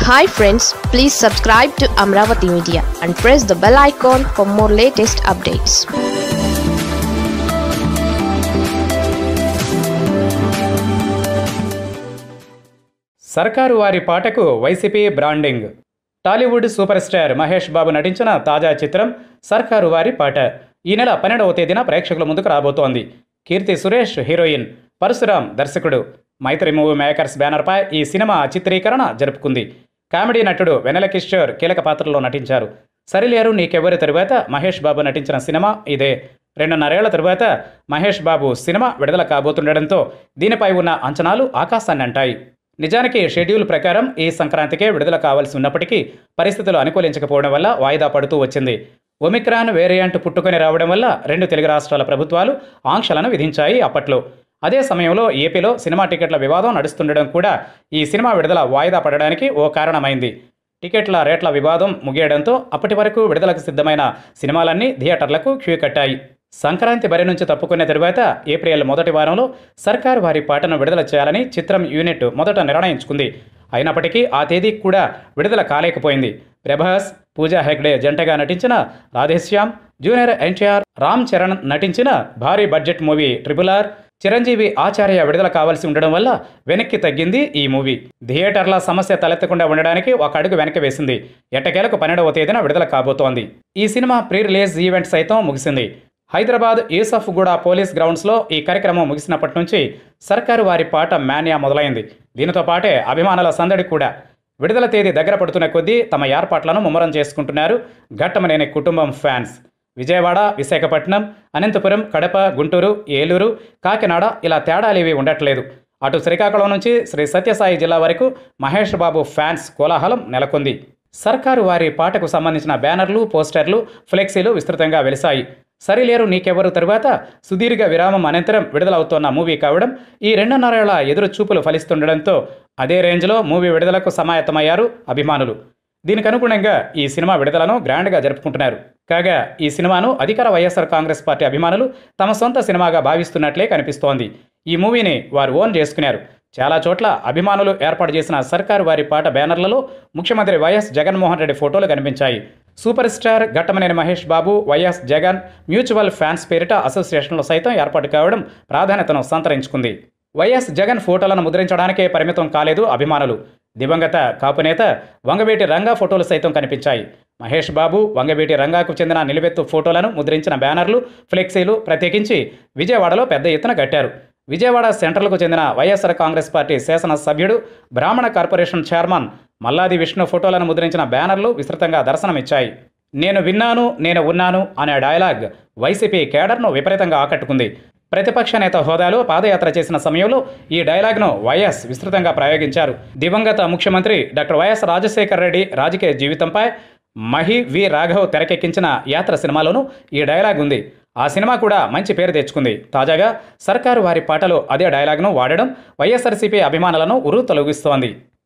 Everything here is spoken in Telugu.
hi friends please subscribe to Amaravati media and press the bell icon for more latest updates సర్కారు వారి పాటకు YCP branding Tollywood super star Mahesh Babu నటించిన తాజా చిత్రం సర్కారు వారి పాట ఈ నెల పన్నెండవ తేదీన ప్రేక్షకుల ముందుకు రాబోతోంది కీర్తి సురేష్ హీరోయిన్ పరశురాం దర్శకుడు మైత్రి మూవీ మేకర్స్ బ్యానర్పై ఈ సినిమా చిత్రీకరణ జరుపుకుంది కామెడీ నటుడు వెనెల కిషోర్ కీలక పాత్రలో నటించారు సరిలేరు నీకెవరి తరువాత మహేష్ బాబు నటించిన సినిమా ఇదే రెండున్నరేళ్ల తరువాత మహేష్ బాబు సినిమా విడుదల కాబోతుండటంతో దీనిపై ఉన్న అంచనాలు ఆకాశాన్ని అంటాయి నిజానికి షెడ్యూల్ ప్రకారం ఈ సంక్రాంతికే విడుదల కావాల్సి ఉన్నప్పటికీ పరిస్థితులు అనుకూలించకపోవడం వల్ల వాయిదా పడుతూ వచ్చింది ఒమిక్రాన్ వేరియంట్ పుట్టుకొని రావడం వల్ల రెండు తెలుగు రాష్ట్రాల ప్రభుత్వాలు ఆంక్షలను విధించాయి అప్పట్లో అదే సమయంలో ఏపీలో సినిమా టికెట్ల వివాదం నడుస్తుండడం కూడా ఈ సినిమా విడుదల వాయిదా పడడానికి ఓ కారణమైంది టికెట్ల రేట్ల వివాదం ముగియడంతో అప్పటి వరకు విడుదలకు సిద్ధమైన సినిమాలన్నీ థియేటర్లకు క్యూ కట్టాయి సంక్రాంతి బరి నుంచి తప్పుకున్న తరువాత ఏప్రిల్ మొదటి వారంలో సర్కార్ వారి పాటను విడుదల చేయాలని చిత్రం యూనిట్ మొదట నిర్ణయించుకుంది అయినప్పటికీ ఆ తేదీ కూడా విడుదల కాలేకపోయింది ప్రభాస్ పూజా హెగ్డే జంటగా నటించిన రాధేశ్యామ్ జూనియర్ ఎన్టీఆర్ రామ్ చరణ్ నటించిన భారీ budget movie triple R Chiranjeevi Acharya విడుదల కావాల్సి ఉండడం వల్ల వెనక్కి తగ్గింది ఈ మూవీ థియేటర్ల సమస్య తలెత్తకుండా ఉండడానికి ఒక అడుగు వెనక్కి వేసింది ఎట్టకేలకు పన్నెండవ తేదీన విడుదల కాబోతోంది ఈ సినిమా ప్రీ రిలీజ్ ఈవెంట్ సైతం ముగిసింది హైదరాబాద్ యూసఫ్గూడ పోలీస్ గ్రౌండ్స్లో ఈ కార్యక్రమం ముగిసినప్పటి నుంచి సర్కారు వారి పాట మాన్యా మొదలైంది దీనితో పాటే అభిమానుల సందడి కూడా విడుదల తేదీ దగ్గర పడుతున్న కొద్దీ తమ ఏర్పాట్లను ముమ్మరం చేసుకుంటున్నారు ఘట్టమనేని కుటుంబం ఫ్యాన్స్ విజయవాడ విశాఖపట్నం అనంతపురం కడప గుంటూరు ఏలూరు కాకినాడ ఇలా తేడాలేవి ఉండట్లేదు అటు శ్రీకాకుళం నుంచి శ్రీ సత్యసాయి జిల్లా వరకు మహేష్ బాబు ఫ్యాన్స్ కోలాహలం నెలకొంది సర్కారు వారి పాటకు సంబంధించిన బ్యానర్లు పోస్టర్లు ఫ్లెక్సీలు విస్తృతంగా వెలిశాయి సరిలేరు నీకెవరు తరువాత సుదీర్ఘ విరామం అనంతరం విడుదలవుతోన్న మూవీ కావడం ఈ రెండున్నరేళ్ల ఎదురు చూపులు ఫలిస్తుండడంతో అదే రేంజ్లో మూవీ విడుదలకు సమాయత్తమయ్యారు అభిమానులు దీనికి అనుగుణంగా ఈ సినిమా విడుదలను గ్రాండ్గా జరుపుకుంటున్నారు కాగా ఈ సినిమాను అధికార వైఎస్ఆర్ కాంగ్రెస్ పార్టీ అభిమానులు తమ సొంత సినిమాగా భావిస్తున్నట్లే కనిపిస్తోంది ఈ మూవీని వారు ఓన్ చేసుకున్నారు చాలా చోట్ల అభిమానులు ఏర్పాటు చేసిన సర్కారు వారి పాట బ్యానర్లలో ముఖ్యమంత్రి వైఎస్ జగన్మోహన్ రెడ్డి ఫోటోలు కనిపించాయి super star Ghattamaneni Mahesh Babu YS Jagan mutual fans పేరిట అసోసియేషన్లు సైతం ఏర్పాటు కావడం ప్రాధాన్యతను సంతరించుకుంది వైఎస్ జగన్ ఫోటోలను ముద్రించడానికే పరిమితం కాలేదు అభిమానులు దివంగత కాపునేత వంగవేటి రంగా ఫోటోలు సైతం కనిపించాయి మహేష్ బాబు వంగవేటి రంగాకు చెందిన నిలువెత్తు ఫోటోలను ముద్రించిన బ్యానర్లు ఫ్లెక్సీలు ప్రత్యేకించి విజయవాడలో పెద్ద ఎత్తున కట్టారు విజయవాడ సెంట్రల్కు చెందిన వైఎస్ఆర్ కాంగ్రెస్ పార్టీ శాసనసభ్యుడు బ్రాహ్మణ కార్పొరేషన్ చైర్మన్ మల్లాది విష్ణు ఫోటోలను ముద్రించిన బ్యానర్లు విస్తృతంగా దర్శనమిచ్చాయి నేను విన్నాను నేను ఉన్నాను అనే డైలాగ్ వైసీపీ కేడర్ను విపరీతంగా ఆకట్టుకుంది ప్రతిపక్ష నేత హోదాలో పాదయాత్ర చేసిన సమయంలో ఈ డైలాగ్ను వైఎస్ విస్తృతంగా ప్రయోగించారు దివంగత ముఖ్యమంత్రి డాక్టర్ వైఎస్ రాజశేఖర రెడ్డి రాజకీయ జీవితంపై మహి వి రాఘవ్ తెరకెక్కించిన యాత్ర సినిమాలోనూ ఈ డైలాగ్ ఉంది ఆ సినిమా కూడా మంచి పేరు తెచ్చుకుంది తాజాగా సర్కారు వారి పాటలో అదే డైలాగ్ను వాడడం వైఎస్ఆర్సీపీ అభిమానులను ఉరు తొలగిస్తోంది